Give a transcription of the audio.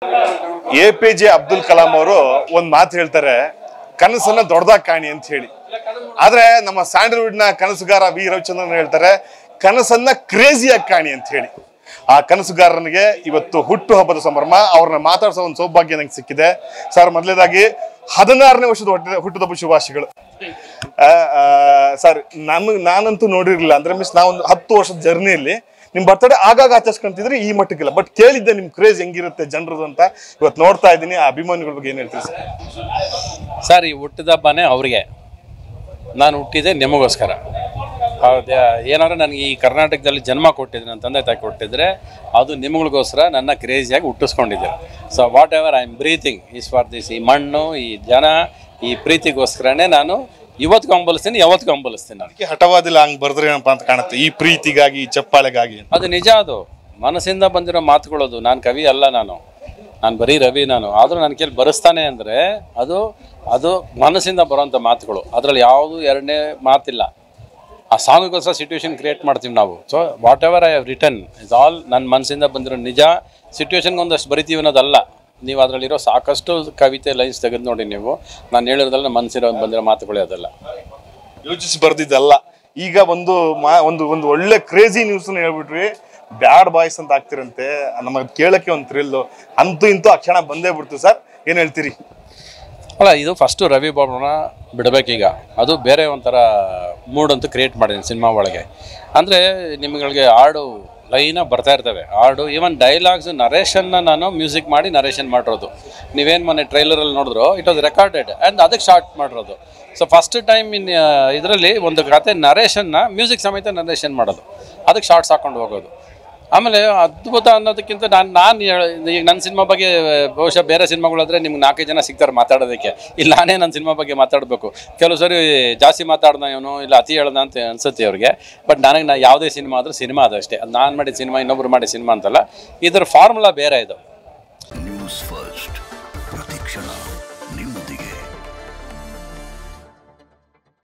A P J Abdul Kalam ಅವರು ಒಂದ್ ಮಾತು ಹೇಳ್ತಾರೆ ಕನಸನ್ನ ದೊಡ್ಡದಾಗಿ ಕಾಣಿ ಅಂತ ಹೇಳಿ ಆದ್ರೆ ನಮ್ಮ ಸ್ಯಾಂಡಲ್ವುಡ್ ನ ಕನಸುಗಾರ ವಿ ರವಿಚಂದ್ರನ್ ಹೇಳ್ತಾರೆ ಕನಸನ್ನ ಕ್ರೇಜಿಯಾಗಿ ಕಾಣಿ ಅಂತ ಹೇಳಿ ಆ ಕನಸುಗಾರನಿಗೆ ಇವತ್ತು ಹುಟ್ಟು ಹಬ್ಬದ ಸಂಭ್ರಮ ಅವ್ರನ್ನ ಮಾತಾಡ್ಸೋ ಒಂದು ಸೌಭಾಗ್ಯ ನಂಗೆ ಸಿಕ್ಕಿದೆ ಸರ್ ಮೊದಲೇದಾಗಿ ಹದಿನಾರನೇ ವರ್ಷದ ಹುಟ್ಟಿದ ಹುಟ್ಟುಹಬ್ಬ ಶುಭಾಶಯಗಳು ಆ, ಆ, ಸರ್ ನಮಗೆ ನಾನಂತೂ ನೋಡಿರ್ಲಿಲ್ಲ ಅಂದ್ರೆ ಮೀನ್ಸ್ ನಾವೊಂದು ಹತ್ತು ವರ್ಷದ ಜರ್ನಿಯಲ್ಲಿ ನಿಮ್ ಬರ್ತಡೇ ಆಗಾಗ ಆಚರಿಸ್ಕೊಂತಿದ್ರೆ ಈ ಮಟ್ಟಕ್ಕಿಲ್ಲ ಬಟ್ ಕೇಳಿದ್ದೆ ನಿಮ್ ಕ್ರೇಜ್ ಹೆಂಗಿರುತ್ತೆ ಜನರದು ಅಂತ ಇವತ್ತು ನೋಡ್ತಾ ಇದ್ದೀನಿ ಆ ಅಭಿಮಾನಿಗಳ ಬಗ್ಗೆ ಏನ್ ಹೇಳ್ತೀರಿ ಸರ್ ಸರ್ ಈ ಹುಟ್ಟಿದ ಹಬ್ಬನೇ ಅವ್ರಿಗೆ ನಾನು ಹುಟ್ಟಿದೆ ನಿಮಗೋಸ್ಕರ ಹೌದಾ ಏನಾದ್ರು ನನಗೆ ಈ ಕರ್ನಾಟಕದಲ್ಲಿ ಜನ್ಮ ಕೊಟ್ಟಿದ್ರೆ ನನ್ನ ತಂದೆ ತಾಯಿ ಕೊಟ್ಟಿದ್ರೆ ಅದು ನಿಮಗಳಿಗೋಸ್ಕರ ನನ್ನ ಕ್ರೇಜಿಯಾಗಿ ಹುಟ್ಟಿಸ್ಕೊಂಡಿದ್ದೆ so whatever I am breathing is for this ಈ ಮಣ್ಣು ಈ ಜನ ಈ ಪ್ರೀತಿಗೋಸ್ಕರನೇ ನಾನು ಇವತ್ತಿಗೂ ಹಂಬಲಿಸ್ತೀನಿ ಯಾವತ್ತಿಗೂ ಹಂಬಲಿಸ್ತೀನಿ ನಾನು ಅದಕ್ಕೆ ಹಠವಾದಿಲ್ಲ ಹಂಗ್ ಬರ್ದ್ರೆ ಏನಪ್ಪಾ ಅಂತ ಕಾಣುತ್ತೆ ಈ ಪ್ರೀತಿಗಾಗಿ ಈ ಚಪ್ಪಾಳೆಗಾಗಿ ಅದು ನಿಜ ಅದು ಮನಸ್ಸಿಂದ ಬಂದಿರೋ ಮಾತುಗಳದು ನಾನು ಕವಿ ಅಲ್ಲ ನಾನು ನಾನು ಬರೀ ರವಿ ನಾನು ಆದರೂ ನನ್ನ ಕೇಳಿ ಬರೆಸ್ತಾನೆ ಅಂದರೆ ಅದು ಅದು ಮನಸ್ಸಿಂದ ಬರೋಂಥ ಮಾತುಗಳು ಅದರಲ್ಲಿ ಯಾವುದು ಎರಡನೇ ಮಾತಿಲ್ಲ ಆ ಸಾಂಗಿಗೋಸ್ಕರ ಸಿಚುವೇಶನ್ ಕ್ರಿಯೇಟ್ ಮಾಡ್ತೀವಿ ನಾವು so whatever I have return is all ನನ್ನ ಮನಸ್ಸಿಂದ ಬಂದಿರೋ ನಿಜ ಸಿಚುವೇಶನ್ಗೆ ಒಂದಷ್ಟು ಬರಿತೀವಿ ಅನ್ನೋದಲ್ಲ ನೀವು ಅದರಲ್ಲಿರೋ ಸಾಕಷ್ಟು ಕವಿತೆ ಲೈನ್ಸ್ ತೆಗೆದು ನೋಡಿ ನೀವು ನಾನು ಹೇಳಿರೋದಲ್ಲ ಮನಸ್ಸಿರೋ ಬಂದಿರೋ ಮಾತುಗಳೇ ಅದಲ್ಲ ಯೋಚಿಸಿ ಬರ್ದಿದ್ದಲ್ಲ ಈಗ ಒಂದು ಮಾ ಒಂದು ಒಂದು ಒಳ್ಳೆ ಕ್ರೇಜಿ ನ್ಯೂಸ್ ಹೇಳ್ಬಿಟ್ರಿ ಬ್ಯಾಡ್ ಬಾಯ್ಸ್ ಅಂತ ಆಗ್ತಿರಂತೆ ನಮಗೆ ಕೇಳಕ್ಕೆ ಒಂದು ಥ್ರಿಲ್ ಅಂತೂ ಇಂತೂ ಆ ಕ್ಷಣ ಬಂದೇ ಬಿಡ್ತು ಸರ್ ಏನ್ ಹೇಳ್ತೀರಿ ಅಲ್ಲ ಇದು ಫಸ್ಟು ರವಿ ಬಾಬುನ ಬಿಡಬೇಕೀಗ ಅದು ಬೇರೆ ಒಂಥರ ಮೂಡ್ ಅಂತೂ ಕ್ರಿಯೇಟ್ ಮಾಡಿದ್ದೀನಿ ಸಿನಿಮಾ ಒಳಗೆ ಅಂದರೆ ನಿಮಗೆ ಹಾಡು ಲೈನಾಗಿ ಬರ್ತಾ ಇರ್ತವೆ ಹಾಡು ಈವನ್ ಡೈಲಾಗ್ಸ್ ನರೇಷನ್ನ ನಾನು ಮ್ಯೂಸಿಕ್ ಮಾಡಿ ನರೇಷನ್ ಮಾಡಿರೋದು ನೀವೇನು ಮೊನ್ನೆ ಟ್ರೈಲರಲ್ಲಿ ನೋಡಿದ್ರು ಇಟ್ ವಾಸ್ ರೆಕಾರ್ಡೆಡ್ ಆ್ಯಂಡ್ ಅದಕ್ಕೆ ಶಾರ್ಟ್ ಮಾಡಿರೋದು ಸೊ ಫಸ್ಟ್ ಟೈಮ್ ಇನ್ ಇದರಲ್ಲಿ ಒಂದು ಕತೆ ನರೇಷನ್ನ ಮ್ಯೂಸಿಕ್ ಸಮೇತ ನರೇಷನ್ ಮಾಡೋದು ಅದಕ್ಕೆ ಶಾರ್ಟ್ಸ್ ಹಾಕೊಂಡು ಹೋಗೋದು ಆಮೇಲೆ ಅದ್ಭುತ ಅನ್ನೋದಕ್ಕಿಂತ ನಾನು ನಾನು ಈಗ ನನ್ನ ಸಿನಿಮಾ ಬಗ್ಗೆ ಬಹುಶಃ ಬೇರೆ ಸಿನಿಮಾಗಳಾದ್ರೆ ನಿಮ್ಗೆ ನಾಲ್ಕೈದು ಜನ ಸಿಗ್ತಾರೆ ಮಾತಾಡೋದಕ್ಕೆ ಇಲ್ಲಿ ನಾನೇ ನನ್ನ ಸಿನಿಮಾ ಬಗ್ಗೆ ಮಾತಾಡಬೇಕು ಕೆಲವು ಸರಿ ಜಾಸ್ತಿ ಮಾತಾಡ್ದ ಇವನು ಇಲ್ಲ ಅತಿ ಹೇಳ್ದ ಅಂತ ಅನ್ಸುತ್ತೆ ಅವ್ರಿಗೆ ಬಟ್ ನನಗೆ ನಾ ಯಾವುದೇ ಸಿನಿಮಾ ಆದರೂ ಸಿನಿಮಾ ಅದು ಅಷ್ಟೇ ಅದು ನಾನು ಮಾಡಿದ ಸಿನಿಮಾ ಇನ್ನೊಬ್ರು ಮಾಡಿದ ಸಿನಿಮಾ ಅಂತಲ್ಲ ಇದರ ಫಾರ್ಮುಲಾ ಬೇರೆ ಇದು ನ್ಯೂಸ್ ಫಸ್ಟ್ ಪ್ರತಿಕ್ಷಣ ನಿಮ್ಮೊಂದಿಗೆ